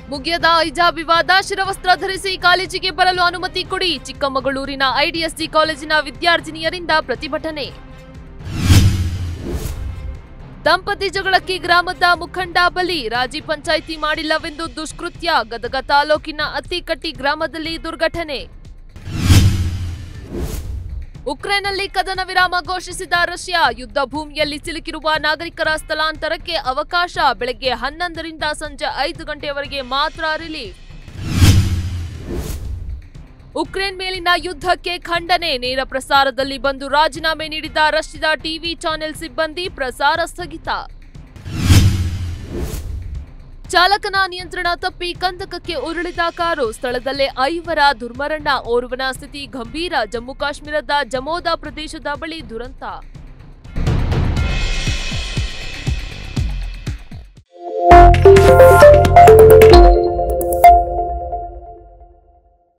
ಮುಗಿಯದ ಹಿಜಾಬ್ ವಿವಾದ ಶಿರವಸ್ತ್ರ ಧರಿಸಿ ಕಾಲೇಜಿಗೆ ಬರಲು ಅನುಮತಿ ಕೊಡಿ ಚಿಕ್ಕಮಗಳೂರಿನ ಐಡಿಎಸ್ಡಿ ಕಾಲೇಜಿನ ವಿದ್ಯಾರ್ಥಿನಿಯರಿಂದ ಪ್ರತಿಭಟನೆ ದಂಪತಿ ಜಗಳಕ್ಕೆ ಗ್ರಾಮದ ಮುಖಂಡ ಬಲಿ ರಾಜಿ ಪಂಚಾಯಿತಿ ಮಾಡಿಲ್ಲವೆಂದು ದುಷ್ಕೃತ್ಯ ಗದಗ ತಾಲೂಕಿನ ಅತ್ತಿಕಟ್ಟಿ ಗ್ರಾಮದಲ್ಲಿ ದುರ್ಘಟನೆ ಉಕ್ರೇನ್ನಲ್ಲಿ ಕದನ ವಿರಾಮ ಘೋಷಿಸಿದ ರಷ್ಯಾ ಯುದ್ಧ ಭೂಮಿಯಲ್ಲಿ ಸಿಲುಕಿರುವ ನಾಗರಿಕರ ಸ್ಥಳಾಂತರಕ್ಕೆ ಅವಕಾಶ ಬೆಳಗ್ಗೆ ಹನ್ನೊಂದರಿಂದ ಸಂಜೆ ಐದು ಗಂಟೆಯವರೆಗೆ ಮಾತ್ರ ರಿಲೀಫ್ ಉಕ್ರೇನ್ ಮೇಲಿನ ಯುದ್ಧಕ್ಕೆ ಖಂಡನೆ ನೇರ ಪ್ರಸಾರದಲ್ಲಿ ಬಂದು ರಾಜೀನಾಮೆ ನೀಡಿದ ರಷ್ಯಾದ ಟಿವಿ ಚಾನೆಲ್ ಸಿಬ್ಬಂದಿ ಪ್ರಸಾರ ಸ್ಥಗಿತ ಚಾಲಕನ ನಿಯಂತ್ರಣ ತಪ್ಪಿ ಕಂದಕಕ್ಕೆ ಉರುಳಿದ ಕಾರು ಸ್ಥಳದಲ್ಲೇ ಐವರ ದುರ್ಮರಣ ಓರ್ವನ ಸ್ಥಿತಿ ಗಂಭೀರ ಜಮ್ಮು ಕಾಶ್ಮೀರದ ಜಮೋದಾ ಪ್ರದೇಶದ ಬಳಿ ದುರಂತ